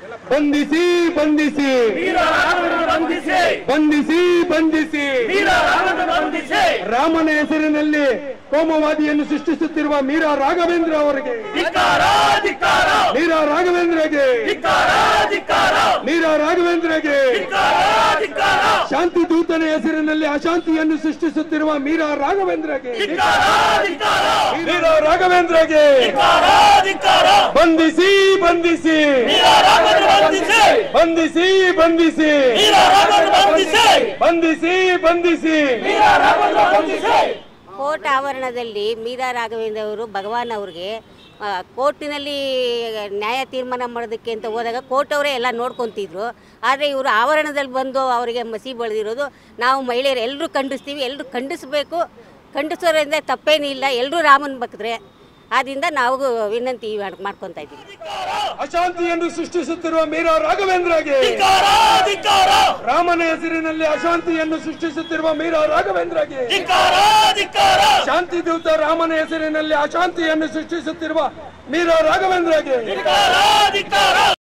ಬಂಧಿಸಿ ಬಂಧಿಸಿ ವೀರರಾಮನನ್ನು ಬಂಧಿಸಿ ಬಂಧಿಸಿ ಬಂಧಿಸಿ ವೀರರಾಮನನ್ನು ಬಂಧಿಸಿ ರಾಮನ ಹೆಸರಿನಲ್ಲಿ ಕೋಮವಾದಿಯನ್ನು ಸೃಷ್ಟಿಸುತ್ತಿರುವ ಮೀರಾ ರಾಘವೇಂದ್ರ ಅವರಿಗೆ ಧಿಕ್ಕಾರ ಧಿಕ್ಕಾರ ಮೀರಾ ರಾಘವೇಂದ್ರಗೆ ಧಿಕ್ಕಾರ ಧಿಕ್ಕಾರ ಮೀರಾ ರಾಘವೇಂದ್ರಗೆ ಧಿಕ್ಕಾರ ಧಿಕ್ಕಾರ ಶಾಂತಿ ದೂತನ ಹೆಸರಿನಲ್ಲಿ ಅಶಾಂತಿಯನ್ನು ಸೃಷ್ಟಿಸುತ್ತಿರುವ ಮೀರಾ ರಾಘವೇಂದ್ರಗೆ ಧಿಕ್ಕಾರ ಧಿಕ್ಕಾರ ಮೀರಾ ರಾಘವೇಂದ್ರಗೆ ಧಿಕ್ಕಾರ ಧಿಕ್ಕಾರ ಬಂಧಿಸಿ ಬಂಧಿಸಿ ವೀರರಾಮನನ್ನು ಬಂಧಿಸಿ ಬಂಧಿಸಿ ಬಂಧಿಸಿ ವೀರರಾಮನನ್ನು ಬಂಧಿಸಿ ಬಂಧಿಸಿ ಬಂಧಿಸಿ ವೀರರಾಮನನ್ನು ಬಂಧಿಸಿ ಕೋರ್ಟ್ ಆವರಣದಲ್ಲಿ ಮೀರಾ ರಾಘವೇಂದ್ರ ಅವರು ಭಗವಾನ್ ಅವ್ರಿಗೆ ಆ, ಕೋರ್ಟಿನಲ್ಲಿ ನ್ಯಾಯ ತೀರ್ಮಾನ ಮಾಡೋದಕ್ಕೆ ಅಂತ ಹೋದಾಗ ಕೋರ್ಟ್ ಅವರೇ ಎಲ್ಲ ನೋಡ್ಕೊತಿದ್ರು ಆದರೆ ಇವರು ಆವರಣದಲ್ಲಿ ಬಂದು ಅವರಿಗೆ ಮಸಿ ಬಳಿದಿರೋದು ನಾವು ಮಹಿಳೆಯರು ಎಲ್ಲರೂ ಖಂಡಿಸ್ತೀವಿ ಎಲ್ಲರೂ ಖಂಡಿಸಬೇಕು ಖಂಡಿಸೋದ್ರಿಂದ ತಪ್ಪೇನಿಲ್ಲ ಎಲ್ಲರೂ ರಾಮನ ಭಕ್ತರೆ ಆದ್ದರಿಂದ ನಾವು ವಿನಂತಿ ಮಾಡ್ಕೊತಾ ಇದ್ದೀವಿ ಅಶಾಂತಿಯನ್ನು ಸೃಷ್ಟಿಸುತ್ತಿರುವ ಮೀರಾ ರಾಘವೇಂದ್ರಗೆ ಧಿಕ್ಕಾರ ಧಿಕ್ಕಾರ ರಾಮನ ಹೆಸರಿನಲ್ಲಿ ಅಶಾಂತಿಯನ್ನು ಸೃಷ್ಟಿಸುತ್ತಿರುವ ಮೀರಾ ರಾಘವೇಂದ್ರಗೆ ಧಿಕ್ಕಾರ ಧಿಕ್ಕಾರ ಶಾಂತಿ ದೂತ ರಾಮನ ಹೆಸರಿನಲ್ಲಿ ಅಶಾಂತಿಯನ್ನು ಸೃಷ್ಟಿಸುತ್ತಿರುವ ಮೀರಾ ರಾಘವೇಂದ್ರಗೆ ಧಿಕ್ಕಾರ ಧಿಕ್ಕಾರ